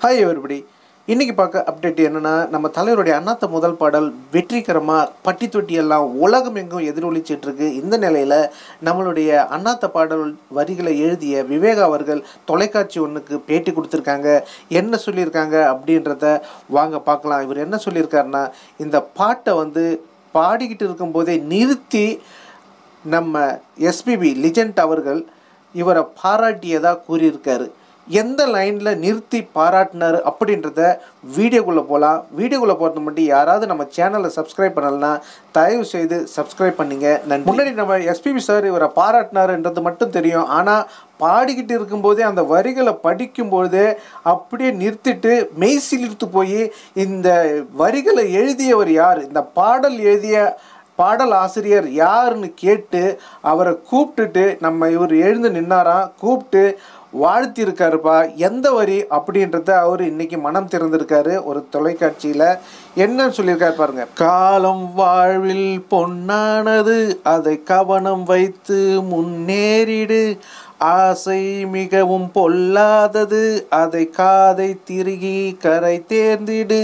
hi everybody இன்னைக்கு பார்க்க update என்னன்னா நம்ம தலைவருடைய அண்ணாத்த முதல் பாடல் வெற்றிகரமாக பட்டி தொட்டி எல்லாம் உலகம் எங்கும் எதிரொலிச்சிட்டு இருக்கு இந்த நிலையில் நம்மளுடைய அண்ணாத்த பாடல் வரிகளை எழுதிய விவேகா அவர்கள் தொலைக்காட்சி ஒன்றுக்கு பேட்டி கொடுத்துருக்காங்க என்ன சொல்லியிருக்காங்க அப்படின்றத வாங்க பார்க்கலாம் இவர் என்ன சொல்லியிருக்காருன்னா இந்த பாட்டை வந்து பாடிக்கிட்டு இருக்கும்போதே நிறுத்தி நம்ம எஸ்பிபி லிஜெண்ட் அவர்கள் இவரை பாராட்டியதாக கூறியிருக்காரு எந்த லைனில் நிறுத்தி பாராட்டினார் அப்படின்றத வீடியோக்குள்ளே போகலாம் வீடியோக்குள்ளே போகிறது மட்டும் யாராவது நம்ம சேனலை சப்ஸ்கிரைப் பண்ணலைன்னா தயவு செய்து சப்ஸ்கிரைப் பண்ணிங்க நன்றி முன்னாடி நம்ம எஸ்பிபி சார் இவரை பாராட்டினாருன்றது மட்டும் தெரியும் ஆனால் பாடிக்கிட்டு இருக்கும்போதே அந்த வரிகளை படிக்கும்போதே அப்படியே நிறுத்திட்டு மெய் சிலிர்த்து போய் இந்த வரிகளை எழுதியவர் யார் இந்த பாடல் எழுதிய பாடல் ஆசிரியர் யாருன்னு கேட்டு அவரை கூப்பிட்டுட்டு நம்ம இவர் எழுந்து நின்னாராம் கூப்பிட்டு வாழ்த்திருக்காருப்பா எந்த வரி அப்படின்றத அவர் இன்னைக்கு மனம் திறந்திருக்காரு ஒரு தொலைக்காட்சியில் என்னன்னு சொல்லியிருக்காரு பாருங்க காலம் வாழ்வில் பொன்னானது அதை கவனம் வைத்து முன்னேறிடு ஆசை மிகவும் பொல்லாதது அதை காதை திருகி கரை தேர்ந்திடு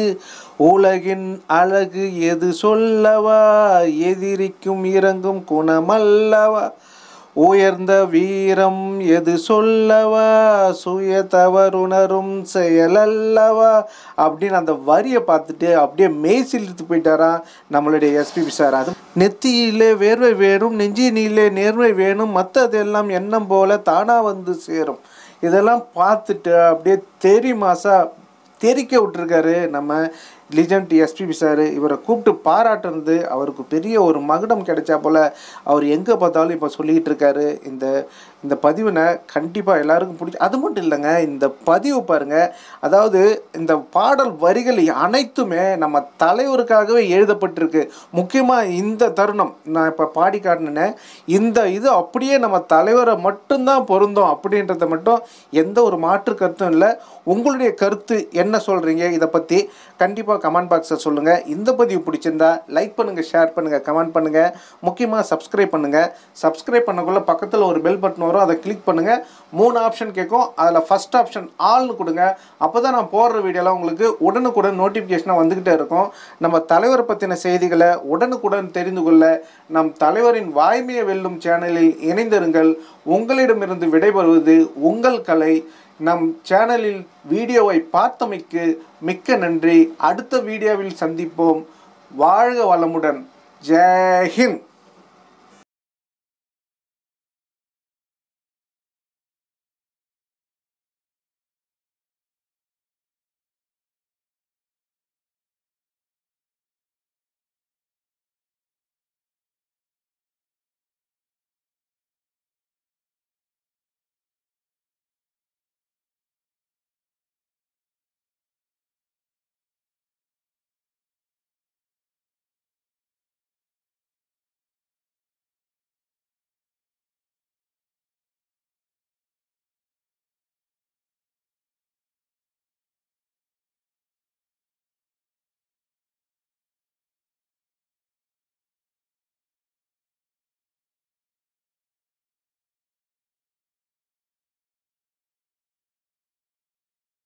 உலகின் அழகு எது சொல்லவா எதிரிக்கும் இறங்கும் குணமல்லவா உயர்ந்த வீரம் எது சொல்லவா சுய தவறுணரும் செயலல்லவா அப்படின்னு அந்த வரியை பார்த்துட்டு அப்படியே மெய்சிலித்து போயிட்டாராம் நம்மளுடைய எஸ்பிபி சார் அது நெத்தியிலே வேர்வை வேணும் நெஞ்சினிலே நேர்மை வேணும் மற்றதெல்லாம் எண்ணம் போல தானாக வந்து சேரும் இதெல்லாம் பார்த்துட்டு அப்படியே தெரி மாசா தெரிக்க விட்டுருக்காரு நம்ம லிஜெண்ட் எஸ்பிபி சார் இவரை கூப்பிட்டு பாராட்டுறது அவருக்கு பெரிய ஒரு மகுடம் கிடைச்சா போல் அவர் எங்கே பார்த்தாலும் இப்போ சொல்லிக்கிட்டு இருக்காரு இந்த இந்த பதிவினை கண்டிப்பாக எல்லாருக்கும் பிடிச்சி அது மட்டும் இல்லைங்க இந்த பதிவு பாருங்கள் அதாவது இந்த பாடல் வரிகள் அனைத்துமே நம்ம தலைவருக்காகவே எழுதப்பட்டிருக்கு முக்கியமாக இந்த தருணம் நான் இப்போ பாடி காட்டினேன் இந்த இது அப்படியே நம்ம தலைவரை மட்டும்தான் பொருந்தோம் அப்படின்றத மட்டும் எந்த ஒரு மாற்று கருத்தும் இல்லை உங்களுடைய கருத்து என்ன சொல்கிறீங்க இதை பற்றி கண்டிப்பாக கமெண்ட் பாக்ஸில் சொல்லுங்கள் இந்த பதிவு பிடிச்சிருந்தா லைக் பண்ணுங்கள் ஷேர் பண்ணுங்கள் கமெண்ட் பண்ணுங்கள் முக்கியமாக சப்ஸ்கிரைப் பண்ணுங்கள் சப்ஸ்கிரைப் பண்ணக்குள்ள பக்கத்தில் ஒரு பெல் பட்டன் வரும் அதை கிளிக் பண்ணுங்கள் மூணு ஆப்ஷன் கேட்கும் அதில் ஃபஸ்ட் ஆப்ஷன் ஆல்னு கொடுங்க அப்போ தான் நான் போடுற வீடியோலாம் உங்களுக்கு உடனுக்குடன் நோட்டிஃபிகேஷனாக வந்துக்கிட்டே இருக்கும் நம்ம தலைவரை பற்றின செய்திகளை உடனுக்குடன் தெரிந்து கொள்ள நம் தலைவரின் வாய்மையை வெல்லும் சேனலில் இணைந்திருங்கள் உங்களிடமிருந்து விடைபெறுவது உங்கள் கலை நம் சேனலில் வீடியோவை பார்த்தமைக்கு மிக்க நன்றி அடுத்த வீடியோவில் சந்திப்போம் வாழ்க வளமுடன் ஜெய் ஹிந்த்